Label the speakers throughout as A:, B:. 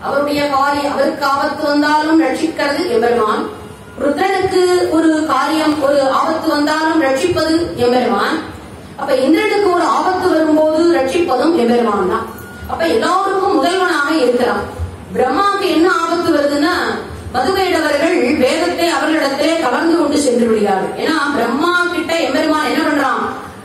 A: அவருடைய காரியம் அவருக்கு ஆபத்து வந்தாலும் ரட்சிக்கிறது எம்பெருமான் ருத்ரனுக்கு ஒரு காரியம் ஒரு ஆபத்து வந்தாலும் ரட்சிப்பது எம்பெருமான் அப்ப இந்திரனுக்கு ஒரு ஆபத்து வரும்போது ரட்சிப்பதும் எம்பெருமான் தான் அப்ப எல்லாருக்கும் முதல்வனாக இருக்கிறான் பிரம்மாவுக்கு என்ன ஆபத்து வருதுன்னா மதுவேடவர்கள் வேதத்தை அவர்களிடத்திலே கவர்ந்து கொண்டு சென்று விடுகிறார்கள் ஏன்னா பிரம்மா கிட்ட எம்பெருமான் என்ன பண்றான்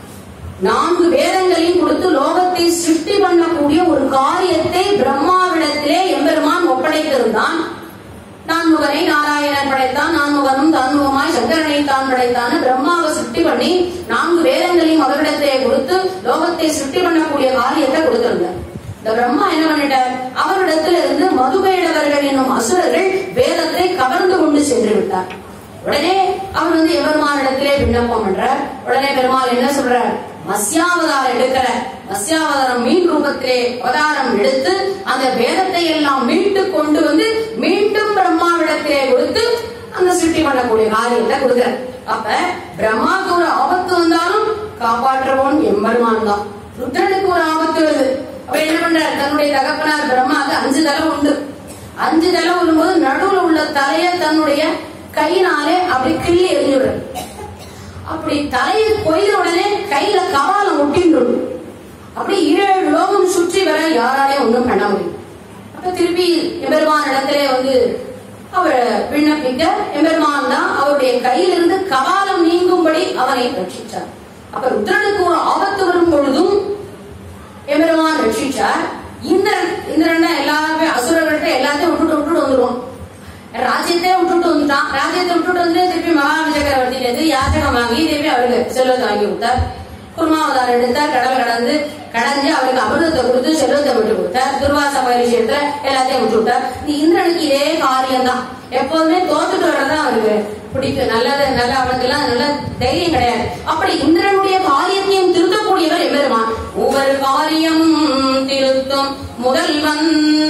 A: நான்கு வேதங்களையும் கொடுத்து லோகத்தை சிருஷ்டி பண்ணக்கூடிய ஒரு காரியத்தை பிரம்மாவிடத்திலே எம்பெருமான் ஒப்படைத்திருந்தான் நான்முகனை நாராயணன் படைத்தான் நான்முகனும் தான்முகமாய் சங்கரனை தான் படைத்தான் பிரம்மாவை சிருஷ்டி பண்ணி நான்கு வேதங்களையும் அவரிடத்திலே கொடுத்து லோகத்தை சிருஷ்டி பண்ணக்கூடிய காரியத்தை கொடுத்திருந்தார் இந்த பிரம்மா என்ன பண்ணிட்டார் அவரிடத்துல இருந்து மதுவேடவர்கள் என்னும் அசுரர்கள் வேதத்தை கவர்ந்து கொண்டு சென்று விட்டார் உடனே அவர் வந்து எபெருமானிடத்திலே விண்ணப்பம் பண்றார் உடனே பெருமாள் என்ன சொல்றார் மத்ஸ்யாவதாரம் எடுக்கிற மத்ஸ்யாவதாரம் மீன் ரூபத்திலே அவதாரம் எடுத்து அந்த வேதத்தை எல்லாம் மீட்டு கொண்டு வந்து மீண்டும் பிரம்மாவிடத்திலே கொடுத்து அந்த சிருஷ்டி பண்ணக்கூடிய காரியத்தை கொடுக்கிறார் அப்ப பிரம்மாவுக்கு ஒரு ஆபத்து வந்தாலும் காப்பாற்றுவோன் எம்பெருமான் தான் ருத்ரனுக்கு ஒரு ஆபத்து வருது அப்ப என்ன பண்றார் தன்னுடைய தகப்பனார் பிரம்மாவுக்கு அஞ்சு தலை உண்டு அஞ்சு தலை வரும்போது நடுவுல உள்ள தலைய தன்னுடைய கையினாலே அப்படி கிள்ளி எறிஞ்சுடுறார் அப்படி தலையை கொய்த உடனே கையில கபாலம் ஒட்டின்றது அப்படி ஏழு லோகம் சுற்றி வர யாராலையும் ஒண்ணும் பண்ண முடியும் அப்ப திருப்பி எம்பெருமான் இடத்திலே வந்து அவர் விண்ணப்பிக்க எம்பெருமான் தான் அவருடைய கையிலிருந்து கபாலம் நீங்கும்படி அவனை ரட்சித்தார் அப்ப ருத்ரனுக்கு ஒரு ஆபத்து வரும் பொழுதும் எம்பெருமான் ரட்சிச்சார் இந்திரன் இந்திரன் தான் எல்லாருமே அசுரர்கள்ட்ட எல்லாத்தையும் விட்டுட்டு விட்டுட்டு வந்துருவான் ராஜ்யத்தையே விட்டுட்டு வந்துட்டான் ராஜ்யத்தை விட்டுட்டு வந்து திருப்பி மகாபலி சக்கரவர்த்தி எதிரி யாச்சகம் வாங்கி திருப்பி அவருக்கு செல்வத்தை வாங்கி கொடுத்தார் குருமாவதாரம் எடுத்தார் கடல் கடந்து கடந்து அவருக்கு அமிர்தத்தை கொடுத்து செல்வத்தை விட்டு கொடுத்தார் துர்வாச பரிசயத்துல எல்லாத்தையும் விட்டு விட்டார் இந்த இந்திரனுக்கு இதே காரியம் தான் எப்போதுமே தோத்துட்டு வர்றதுதான் அவருக்கு பிடிக்கும் நல்லது நல்ல அவனுக்கு எல்லாம் நல்ல தைரியம் கிடையாது அப்படி இந்திரனுடைய காரியத்தையும் திருத்தக்கூடியவர் எம்பெருமான் ஒவ்வொரு காரியம் திருத்தும் முதல்வன்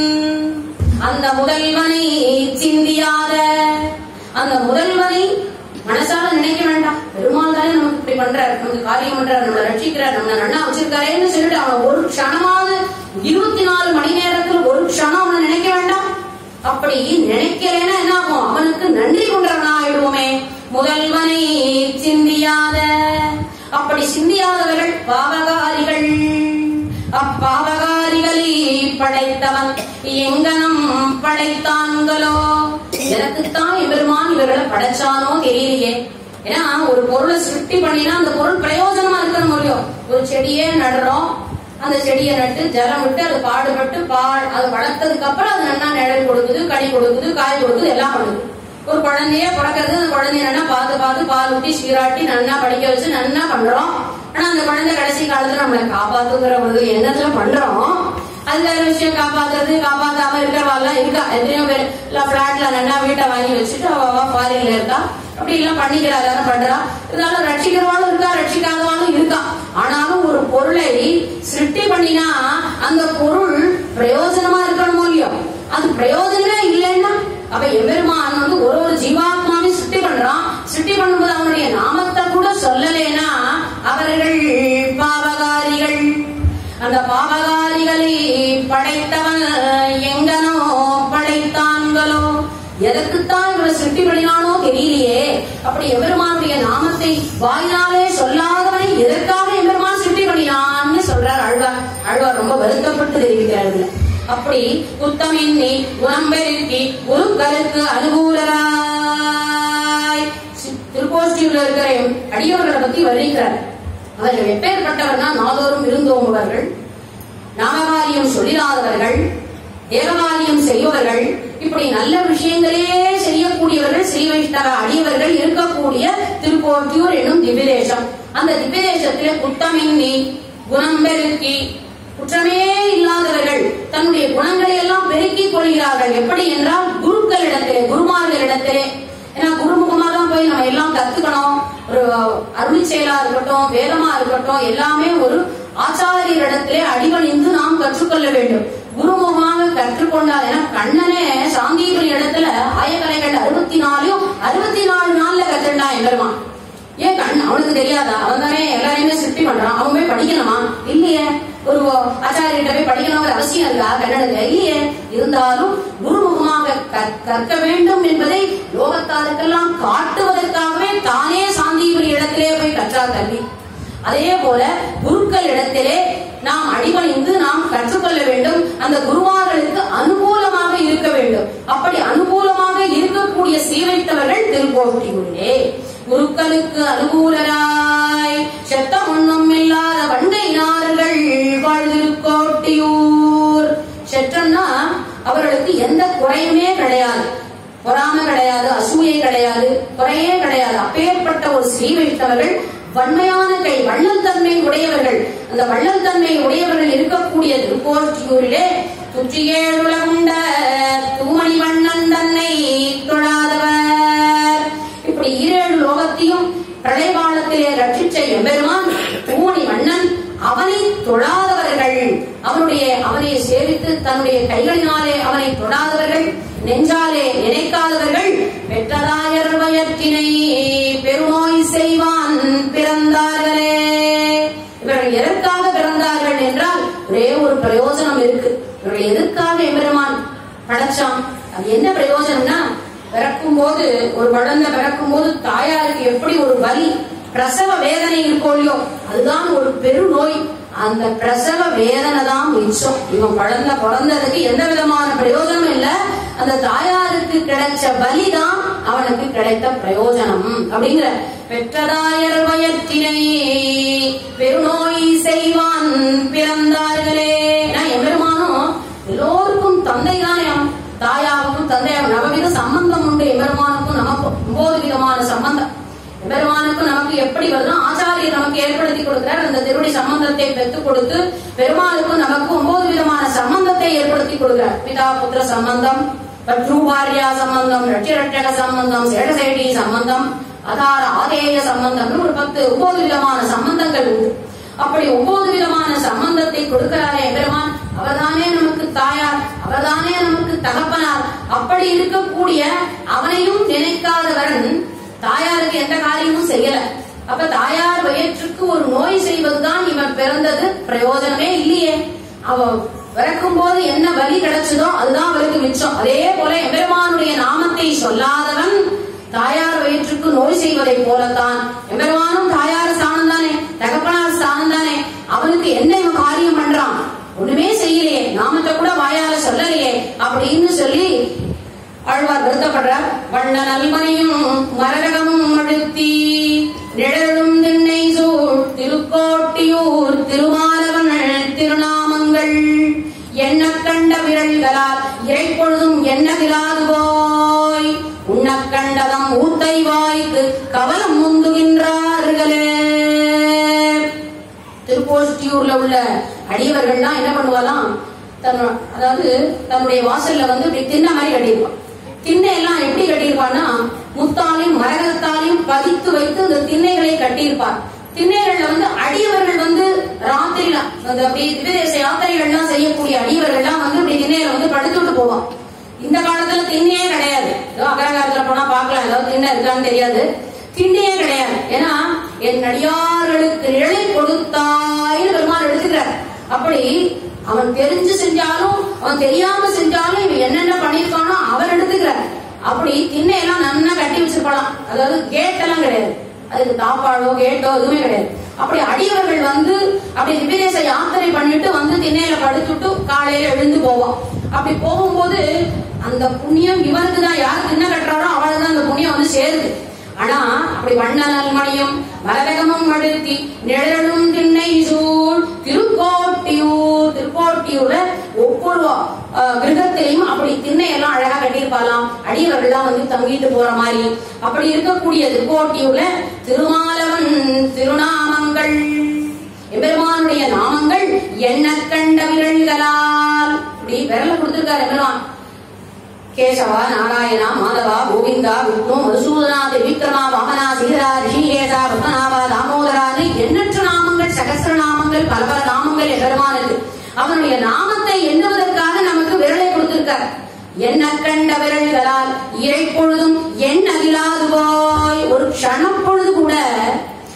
A: அந்த முதல்வனை சிந்தியாத அந்த முதல்வனை மனசால நினைக்க வேண்டாம் பெருமாள் தானே நமக்கு இப்படி பண்றாரு நமக்கு காரியம் பண்றாரு நம்மளை ரட்சிக்கிறார் நம்மளை நன்னா வச்சிருக்காரேன்னு சொல்லிட்டு அவன் ஒரு க்ஷணமாவது இருபத்தி நாலு மணி நேரத்தில் ஒரு க்ஷணம் அவனை நினைக்க வேண்டாம் அப்படி நினைக்கிறேன்னா என்ன ஆகும் அவனுக்கு நன்றி கொண்டவனா ஆயிடுவோமே முதல்வனை சிந்தியாத அப்படி சிந்தியாதவர்கள் பாவகாரிகள் அப்பாவகாரிகளை படைத்தவன் எங்கனம் படைத்தான்களோ எனக்குத்தான் எபெருமான் இவர்களை படைச்சானோ தெரியலையே ஏன்னா ஒரு பொருளை சிருஷ்டி பண்ணினா அந்த பொருள் பிரயோஜனமா இருக்கணும் முடியும் ஒரு செடியே நடுறோம் அந்த செடியை நட்டு ஜலம் விட்டு அது பாடுபட்டு பால் அது வளர்த்ததுக்கு அப்புறம் அது நல்லா நிழல் கொடுக்குது கனி கொடுக்குது காய் கொடுக்குது எல்லாம் பண்ணுது ஒரு குழந்தைய பிறக்கிறது அந்த குழந்தைய நல்லா பார்த்து பார்த்து பால் ஊட்டி சீராட்டி நல்லா படிக்க வச்சு நல்லா பண்றோம் ஆனா அந்த குழந்தை கடைசி காலத்துல நம்மளை காப்பாத்துங்கிற ஒரு எண்ணத்துல பண்றோம் அது வேற விஷயம் காப்பாத்துறது காப்பாத்தாம இருக்கிறவாள்லாம் இருக்கா எத்தனையோ பேர் எல்லாம் பிளாட்ல நல்லா வீட்டை வாங்கி வச்சுட்டு அவ ஃபாரின்ல இருக்கா அப்படி எல்லாம் பண்ணிக்கிறா தானே பண்றா இருந்தாலும் ரட்சிக்கிறவாளும் இருக்கா ரட்சிக்காதவாளும் இருக்கா ஆனாலும் ஒரு பொருளை சிருஷ்டி பண்ணினா அந்த பொருள் பிரயோஜனமா இருக்கணுமோ இல்லையோ அது பிரயோஜனமே இல்லைன்னா அப்ப எம்பெருமான் வந்து ஒரு ஒரு ஜீவாத்மாவையும் சிருஷ்டி பண்றான் சிருஷ்டி பண்ணும்போது அவனுடைய நாமத்தை கூட சொல்லலேனா அவர்கள் பாவகாரிகள் அந்த பாவகாரிகளை படைத்தவன் எங்கனோ படைத்தான்களோ எதற்குத்தான் இவரை சிருஷ்டி பண்ணினானோ தெரியலையே அப்படி எம்பெருமானுடைய நாமத்தை வாயினாலே சொல்லாதவனை எதற்காக எம்பெருமான் சிருஷ்டி பண்ணினான்னு சொல்றார் ஆழ்வார் ஆழ்வார் ரொம்ப வருத்தப்பட்டு தெரிவிக்கிறார்கள் அப்படி குத்தமின்னி குணம் பெருக்கி குருக்களுக்கு அனுகூலராய் சி- திருக்கோஷ்டியில் இருக்கிற எம் அடியவர்களை பத்தி வர்ணிக்கிறார் அவர்கள் எப்பேற்பட்டவர்னா நாதோறும் இருந்தோம்பவர்கள் நாமகாரியம் சொல்லிடாதவர்கள் தேவகாரியம் செய்பவர்கள் இப்படி நல்ல விஷயங்களே செய்யக்கூடியவர்கள் ஸ்ரீ வைஷ்ணவ அடியவர்கள் இருக்கக்கூடிய திருக்கோட்டியூர் என்னும் திவ்யதேசம் அந்த திவ்யதேசத்திலே குத்தமின்னி குணம் பெருக்கி குற்றமே இல்லாதவர்கள் தன்னுடைய குணங்களை எல்லாம் பெருக்கிக் கொள்கிறார்கள் எப்படி என்றால் குருக்களிடத்திலே குருமார்களிடத்திலே ஏன்னா குருமுகமா தான் போய் நம்ம எல்லாம் கத்துக்கணும் ஒரு அருள் செயலா இருக்கட்டும் வேதமா இருக்கட்டும் எல்லாமே ஒரு ஆச்சாரியரிடத்திலே அடிபணிந்து நாம் கற்றுக்கொள்ள வேண்டும் குருமுகமாக கற்றுக்கொண்டால் ஏன்னா கண்ணனே சாந்தீபுரி இடத்துல ஆயக்கலைகள் அறுபத்தி நாலையும் அறுபத்தி நாலு நாள்ல கத்துட்டான் எம்பெருமான் ஏன் கண் அவனுக்கு தெரியாதா அவன் தானே எல்லாரையுமே சிருஷ்டி பண்றான் அவன் போய் படிக்கணுமா இல்லையே ஒரு ஆச்சாரியர்கிட்ட போய் படிக்கணுங்கிற அவசியம் இருக்கா கன்னடத்துல இல்லையே இருந்தாலும் குருமுகமாக கற்- கற்க வேண்டும் என்பதை லோகத்தாருக்கெல்லாம் காட்டுவதற்காகவே தானே சாந்திபுரி இடத்திலே போய் கற்றார் கல்வி அதே போல குருக்கள் இடத்திலே நாம் அடிபணிந்து நாம் கற்றுக்கொள்ள வேண்டும் அந்த குருவார்களுக்கு அனுகூலமாக இருக்க வேண்டும் அப்படி அனுகூலமாக இருக்கக்கூடிய சீவைத்தவர்கள் திருக்கோட்டியூரிலே குருக்களுக்கு அனுகூலராய் செத்த ஒண்ணும் இல்லாத வண்டையினார்கள் வாழ்ந்திருக்கோட்டியூர் செற்றம்னா அவர்களுக்கு எந்த குறையுமே கிடையாது பொறாமை கிடையாது அசூயை கிடையாது குறையே கிடையாது அப்பேற்பட்ட ஒரு ஸ்ரீ வைத்தவர்கள் வன்மையான கை வள்ளல் தன்மை உடையவர்கள் அந்த வள்ளல் தன்மை உடையவர்கள் இருக்கக்கூடிய திருக்கோஷ்டியூரிலே துற்றியேழுலகுண்ட தூமணி வண்ணன் தன்னை தொழாதவர் இப்படி ஈரேழு லோகத்தையும் பிரளய காலத்திலே ரட்சிச்ச எம்பெருமான் தூமணி வண்ணன் அவனை தொழாதவர்கள் அவனுடைய அவனை சேவித்து தன்னுடைய கைகளினாலே அவனை தொழாதவர்கள் நெஞ்சாலே நினைக்காதவர்கள் பெற்றதாயர் வயற்றினை பெருநோய் செய்வான் பிறந்தார்களே இவர்கள் எதற்காக பிறந்தார்கள் என்றால் ஒரே ஒரு பிரயோஜனம் இருக்கு இவர்கள் எதற்காக எம்பெருமான் படைச்சான் அது என்ன பிரயோஜனம்னா பிறக்கும் போது ஒரு குழந்தை பிறக்கும் போது தாயாருக்கு எப்படி ஒரு வலி பிரசவ வேதனை இருக்கோ இல்லையோ அதுதான் ஒரு பெருநோய் அந்த பிரசவ வேதனை தான் மிச்சம் இவன் குழந்தை பிறந்ததுக்கு எந்த விதமான பிரயோஜனமும் இல்ல அந்த தாயாருக்கு கிடைச்ச பலிதான் அவனுக்கு கிடைத்த பிரயோஜனம் அப்படிங்கிற பெற்றதாயர் வயற்றினை பெருநோய் செய்வான் பிறந்தார்களே நான் எம்பெருமானும் எல்லோருக்கும் தந்தை தானே தாயாவுக்கும் தந்தையாகும் நவவித சம்பந்தம் உண்டு எம்பெருமானுக்கும் நமக்கு ஒன்பது விதமான சம்பந்தம் எம்பெருமானுக்கும் நமக்கு எப்படி வருதோ ஆச்சாரியர் நமக்கு ஏற்படுத்தி கொடுக்கிறார் அந்த திருவடி சம்பந்தத்தை பெற்றுக் கொடுத்து பெருமாளுக்கும் நமக்கு ஒன்பது விதமான சம்பந்தத்தை ஏற்படுத்தி கொடுக்கிறார் பிதா புத்திர சம்பந்தம் பத்ரூபாரியா சம்பந்தம் ரட்சி ரட்சக சம்பந்தம் சேடசேடி சம்பந்தம் அதார ஆதேய சம்பந்தம்னு ஒரு பத்து ஒன்பது விதமான சம்பந்தங்கள் உண்டு அப்படி ஒன்பது விதமான சம்பந்தத்தை கொடுக்கிறாரே பெருமான் அவர்தானே நமக்கு தாயார் அவர்தானே நமக்கு தகப்பனார் அப்படி இருக்கக்கூடிய அவனையும் நினைக்காதவன் தாயாருக்கு எந்த காரியமும் செய்யல அப்ப தாயார் வயிற்றுக்கு ஒரு நோய் செய்வதுதான் இவன் பிறந்தது பிரயோஜனமே இல்லையே அவ பிறக்கும் போது என்ன வலி கிடைச்சதோ அதுதான் அவருக்கு மிச்சம் அதே போல எம்பெருமானுடைய நாமத்தை சொல்லாதவன் தாயார் வயிற்றுக்கு நோய் செய்வதை போலத்தான் எம்பெருமானும் தாயார் ஸ்தானம் தானே தகப்பனார் ஸ்தானம் தானே அவனுக்கு என்ன இவன் காரியம் பண்றான் ஒண்ணுமே செய்யலையே நாமத்தை கூட வாயால சொல்லலையே அப்படின்னு சொல்லி ஆழ்வார் வருத்தப்படுறார் வண்ண நல்மனையும் மரகமும் அழுத்தி நிழலும் திண்ணை சூழ் திருக்கோட்டியூர் திருமாலவன் திருநாமங்கள் என்ன கண்ட விரல்களால் இறைப்பொழுதும் எண்ணவிலாது போய் உண்ணக் கண்டதம் ஊத்தை வாய்க்கு கவலம் முந்துகின்றார்களே திருக்கோஷ்டியூர்ல உள்ள அடியவர்கள்லாம் என்ன பண்ணுவாலாம் தன் அதாவது தன்னுடைய வாசல்ல வந்து இப்படி திண்ணை மாதிரி கட்டியிருப்பான் திண்ணை எல்லாம் எப்படி கட்டியிருப்பான்னா முத்தாலையும் மரகத்தாலையும் பதித்து வைத்து அந்த திண்ணைகளை கட்டியிருப்பார் திண்ணைகள்ல வந்து அடியவர்கள் வந்து ராத்திரில அந்த அப்படி விதேச யாத்திரைகள்லாம் செய்யக்கூடிய அடியவர்கள்லாம் வந்து இப்படி திண்ணையில வந்து படுத்துட்டு போவான் இந்த காலத்துல திண்ணையே கிடையாது ஏதோ அகரகாரத்துல போனா பார்க்கலாம் ஏதாவது திண்ணை இருக்கான்னு தெரியாது திண்ணையே கிடையாது ஏன்னா என் அடியார்களுக்கு நிழலை கொடுத்தாயின்னு பெருமாள் எடுத்துக்கிறார் அப்படி அவன் தெரிஞ்சு செஞ்சாலும் அவன் தெரியாம செஞ்சாலும் இவன் என்னென்ன பண்ணிருக்கானோ அவர் எடுத்துக்கிறார் அப்படி திண்ணையெல்லாம் நன்னா கட்டி வச்சிருப்பாளாம் அதாவது கேட் எல்லாம் கிடையாது அதுக்கு தாப்பாடோ கேட்டோ எதுவுமே கிடையாது அப்படி அடியவர்கள் வந்து அப்படி திவ்யதேச யாத்திரை பண்ணிட்டு வந்து திண்ணையில படுத்துட்டு காலையில எழுந்து போவோம் அப்படி போகும்போது அந்த புண்ணியம் இவருக்கு தான் யார் திண்ணை கட்டுறாரோ அவளுக்கு தான் அந்த புண்ணியம் வந்து சேருது ஆனா அப்படி வண்ணனல் மணியும் மரதகமும் அடுத்தி நிழலும் திண்ணை சூழ் திருக்கோட்டியூர் திருக்கோட்டியூர்ல ஒவ்வொரு அஹ், கிரகத்திலையும் அப்படி திண்ணையெல்லாம் அழகா கட்டியிருப்பாலாம் அடியவர்கள்லாம் வந்து தங்கிட்டு போற மாதிரி அப்படி இருக்கக்கூடிய திருக்கோட்டியூர்ல திருமாலவன் திருநாமங்கள் எம்பெருமானுடைய நாமங்கள் எண்ண கண்ட விரல்களால் இப்படி விரல கொடுத்திருக்காரு எம்பெருமான் கேசவா நாராயணா மாதவா கோவிந்தா விஷ்ணு மதுசூதனா விக்ரமா வாமனா சீதரா ரிஷிகேசா பத்மநாபா தாமோதரான்னு எண்ணற்ற நாமங்கள் சகசிர நாமங்கள் பல பல நாமங்கள் எம்பெருமானுக்கு அவனுடைய நாமத்தை எண்ணுவதற்காக நமக்கு விரலை கொடுத்திருக்கார் என்ன கண்ட விரல்களால் இறை பொழுதும் எண் அகிலாது போய் ஒரு க்ஷண பொழுது கூட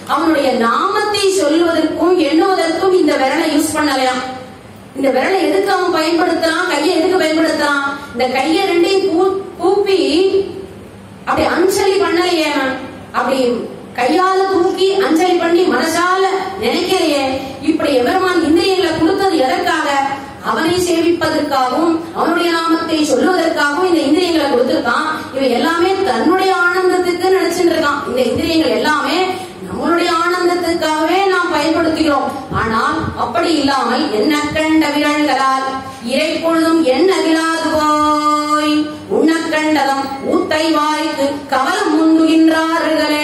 A: அவனுடைய நாமத்தை சொல்வதற்கும் எண்ணுவதற்கும் இந்த விரலை யூஸ் பண்ணலையாம் இந்த விரலை எதுக்கு அவன் பயன்படுத்துறான் கையை எதுக்கு பயன்படுத்துறான் இந்த கையை ரெண்டையும் கூ- கூப்பி அப்படி அஞ்சலி பண்ணலையே அவன். அப்படி கையால தூக்கி அஞ்சலி பண்ணி மனசால நினைக்கிறையே இப்படி எவருமான் இந்திரியங்களை கொடுத்தது எதற்காக அவனை சேவிப்பதற்காகவும் அவனுடைய நாமத்தை சொல்லுவதற்காகவும் இந்த இந்திரியங்களை கொடுத்திருக்கான் இவன் எல்லாமே தன்னுடைய ஆனந்தத்துக்கு நினைச்சிட்டு இருக்கான் இந்த இந்திரியங்கள் எல்லாமே நம்மளுடைய ஆனந்தத்துக்காகவே நாம் பயன்படுத்துகிறோம் ஆனால் அப்படி இல்லாமல் என்ன கண்ட விரல்களால் இறை பொழுதும் என்ன விழாது போய் உண்ணக் கண்டதம் ஊத்தை வாய்க்கு கவலம் முந்துகின்றார்களே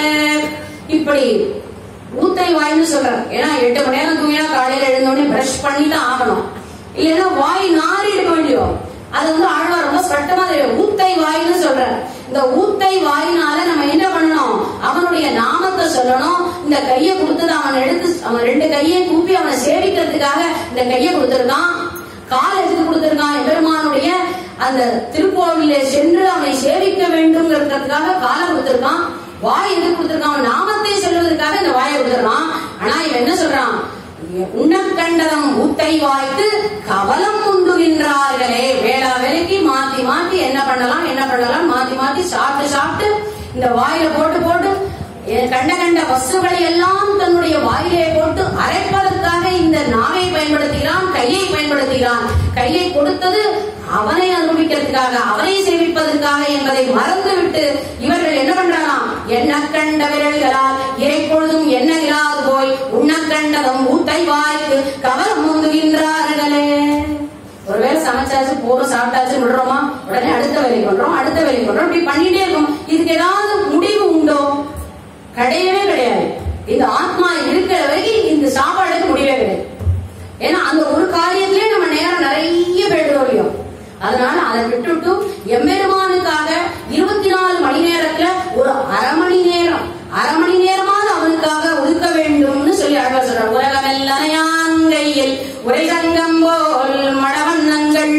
A: இப்படி ஊத்தை வாய்னு சொல்றார் ஏன்னா எட்டு மணி நேரம் தூங்கினா காலையில எழுந்தோடனே பிரஷ் பண்ணி தான் ஆகணும் இல்லைன்னா வாய் நாரி இருக்க வேண்டியும் அது வந்து ஆழ்வார் ரொம்ப ஸ்பட்டமா தெரியும் ஊத்தை வாய்னு சொல்றார் இந்த ஊத்தை வாயினால நம்ம என்ன பண்ணணும் அவனுடைய நாமத்தை சொல்லணும் இந்த கையை கொடுத்தது அவன் எடுத்து அவன் ரெண்டு கையை கூப்பி அவனை சேவிக்கிறதுக்காக இந்த கையை கொடுத்திருக்கான் கால் எதுக்கு கொடுத்திருக்கான் எம்பெருமானுடைய அந்த திருக்கோவிலே சென்று அவனை சேவிக்க வேண்டும்ங்கிறதுக்காக காலை கொடுத்திருக்கான் வாய் எதுக்கு கொடுத்திருக்கான் அவன் நாமத்தை சொல்வதற்காக இந்த வாயை கொடுத்திருக்கான் ஆனா இவன் என்ன சொல்றான் உண்ணக்கண்டதம் ஊத்தை வாய்த்து கவலம் உண்டுகின்றார்களே வேளா வேலைக்கு மாத்தி மாத்தி என்ன பண்ணலாம் என்ன பண்ணலாம் மாத்தி மாத்தி சாப்பிட்டு சாப்பிட்டு இந்த வாயில போட்டு போட்டு எ- கண்ட கண்ட வஸ்துகளை எல்லாம் தன்னுடைய வாயிலே போட்டு அரைப்பதற்காக இந்த நாவை பயன்படுத்துகிறான் கையை பயன்படுத்துகிறான் கையை கொடுத்தது அவனை அனுபவிக்கிறதுக்காக அவனை சேவிப்பதற்காக என்பதை மறந்துவிட்டு இவர்கள் என்ன பண்றாராம் என்ன கண்ட விரல்களால் இறைப்பொழுதும் என்ன இல்லாது போய் உண்ண கண்டதும் ஊத்தை வாய்க்கு கவலம் முந்துகின்றார்களே ஒருவேளை சமைச்சாச்சு போறோம் சாப்பிட்டாச்சு விடுறோமா உடனே அடுத்த வேலை பண்றோம் அடுத்த வேலை பண்றோம் இப்படி பண்ணிட்டே இருக்கோம் இதுக்கு ஏதாவது முடிவு உண்டோ கிடையவே கிடையாது இந்த ஆத்மா இருக்கிற வரைக்கும் இந்த சாப்பாடுக்கு முடிவே கிடையாது ஏன்னா அந்த ஒரு காரியத்திலே நம்ம நேரம் நிறைய போயிடுவோம் அதனால அதை விட்டுட்டு எம்பெருமானுக்காக இருபத்தி நாலு மணி நேரத்துல ஒரு அரை மணி நேரம் அரை மணி நேரமாவது அவனுக்காக ஒதுக்க வேண்டும்னு சொல்லி அழகா சொல்றார் உலகமெல்லாம் கையில் உரை சங்கம் போல் மடவண்ணங்கள்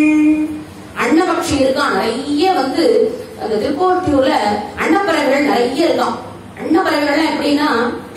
A: அன்னபக்ஷி இருக்கான் நிறைய வந்து அந்த திருக்கோட்டியூர்ல அன்னப்பறவைகள் நிறைய இருக்கான் அன்னப்பறவைகள்லாம் எப்படின்னா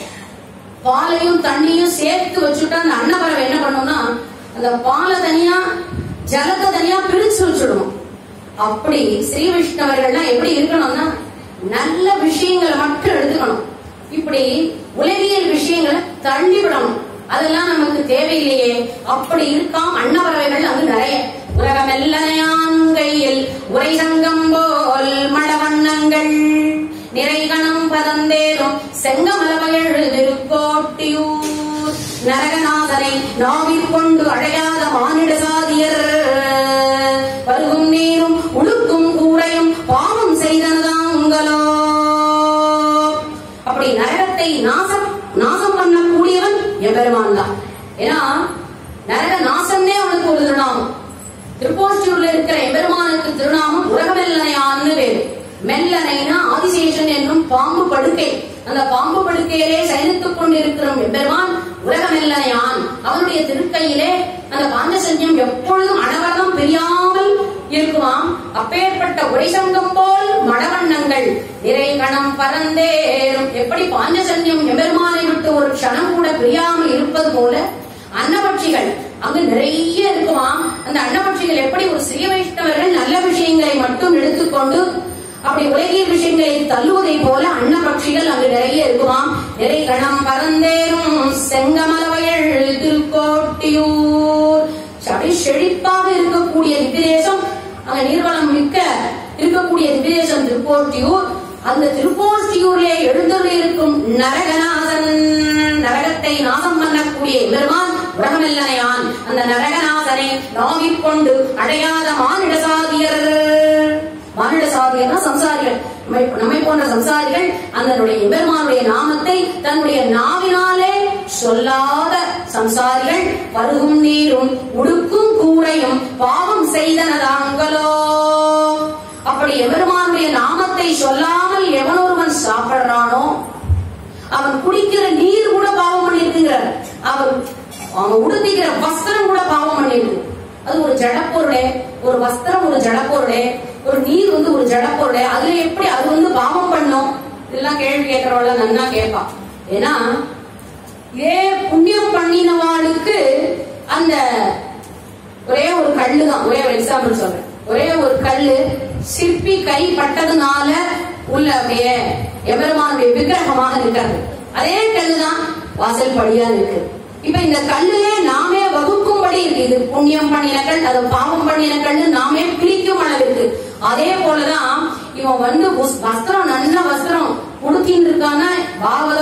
A: பாலையும் தண்ணியும் சேர்த்து வச்சுட்டா அந்த அன்னப்பறவை என்ன பண்ணும்னா அந்த பாலை தனியா ஜலத்தை தனியா பிரிச்சு வச்சுடும் அப்படி ஸ்ரீ வைஷ்ணவர்கள்லாம் எப்படி இருக்கணும்னா நல்ல விஷயங்களை மட்டும் எடுத்துக்கணும் இப்படி உலகியல் விஷயங்களை தள்ளி விடணும் அதெல்லாம் நமக்கு தேவையில்லையே அப்படி இருக்காம் அன்னப்பறவைகள் அங்கு நிறைய உலகமெல்லையான் கையில் உரை சங்கம் போல் மடவண்ணங்கள் நிறைகணம் பதந்தேறும் செங்கமலமகள் திருக்கோட்டியூர் நரகநாதனை நாவிற் கொண்டு அழையாத மானிட சாதியர் பருகும் நீரும் உழுக்கும் கூரையும் பாவம் செய்தனதாங்களோ அப்படி நரகத்தை நாசம் நாசம் பண்ணக்கூடியவன் எம்பெருமான் தான் ஏன்னா நரக நாசம்னே அவனுக்கு ஒரு திருநாமம் திருப்போஸ்டியூர்ல இருக்கிற எம்பெருமானுக்கு திருநாமம் உலகமெல்லனையான்னு பேரு மெல்லனைனா ஆதிசேஷன் என்னும் பாம்பு படுக்கை அந்த பாம்பு படுக்கையிலே சயனித்துக் கொண்டிருக்கிற எம்பெருமான் உலகமெல்லனையான் அவனுடைய திருக்கையிலே அந்த பாஞ்சசன்யம் எப்பொழுதும் அனவரதம் பிரியாமல் இருக்குமாம் அப்பேற்பட்ட உரைசங்கம் போல் மடவண்ணங்கள் நிறை கணம் பரந்தேறும் எப்படி பாஞ்சசன்யம் எம்பெருமானை விட்டு ஒரு க்ஷணம் கூட பிரியாமல் இருப்பது போல அன்னபட்சிகள் அங்கு நிறைய இருக்குமாம் அந்த அன்னபட்சிகள் எப்படி ஒரு ஸ்ரீ வைஷ்ணவர்கள் நல்ல விஷயங்களை மட்டும் எடுத்துக்கொண்டு அப்படி உலகியல் விஷயங்களை தள்ளுவதை போல அன்னபட்சிகள் அங்கு நிறைய இருக்குமாம் நிறை கணம் பரந்தேறும் செங்கமலவயல் திருக்கோட்டியூர் அப்படி செழிப்பாக இருக்கக்கூடிய திவ்யதேசம் அங்க நீர்வளம் மிக்க இருக்கக்கூடிய திவ்யதேசம் திருக்கோட்டியூர் அந்த திருக்கோட்டியூரிலே எழுந்தருளி இருக்கும் நரகநாதன் நரகத்தை நாசம் பண்ணக்கூடிய பெருமான் உலகமெல்லனையான் அந்த நரகநாதனை நாவிற் கொண்டு அடையாத மானிட சாதியர் மானிட சாதியர்னா சம்சாரிகள் நம்மை நம்மை போன்ற சம்சாரிகள் அதனுடைய எம்பெருமானுடைய நாமத்தை தன்னுடைய நாவினாலே சொல்லாத சம்சாரிகள் பருகும் நீரும் உடுக்கும் கூரையும் பாவம் செய்தனதாங்களோ அப்படி எம்பெருமானுடைய நாமத்தை சொல்லாமல் எவன் ஒருவன் சாப்பிடுறானோ அவன் குடிக்கிற நீர் கூட பாவம் பண்ணிருக்குங்கிறார் அவன் அவன் உடுத்திக்கிற வஸ்திரம் கூட பாவம் பண்ணிருக்கு அது ஒரு ஜடப்பொருளே ஒரு வஸ்திரம் ஒரு ஜடப்பொருளே ஒரு நீர் வந்து ஒரு ஜடப்பொருளே அதுல எப்படி அது வந்து பாவம் பண்ணும் இதெல்லாம் கேள்வி கேட்கறவள நன்னா கேட்பான் ஏன்னா இதே புண்ணியம் பண்ணினவாளுக்கு அந்த ஒரே ஒரு கல்லு தான் ஒரே ஒரு எக்ஸாம்பிள் சொல்றேன் ஒரே ஒரு கல்லு சிற்பி கை பட்டதுனால உள்ள அப்படியே எபெருமானுடைய விக்கிரகமாக இருக்கிறது அதே கல்லு தான் வாசல் படியா இருக்கு இப்ப இந்த கல்லுலே நாமே வகுக்கும்படி இருக்கு இது புண்ணியம் பண்ணின கல் அது பாவம் பண்ணின கல்லு நாமே பிரிக்கும் அளவிற்கு அதே போலதான் இவன் வந்து உஸ்- வஸ்திரம் நல்ல வஸ்திரம் உடுத்தின்னு இருக்கானா பாவ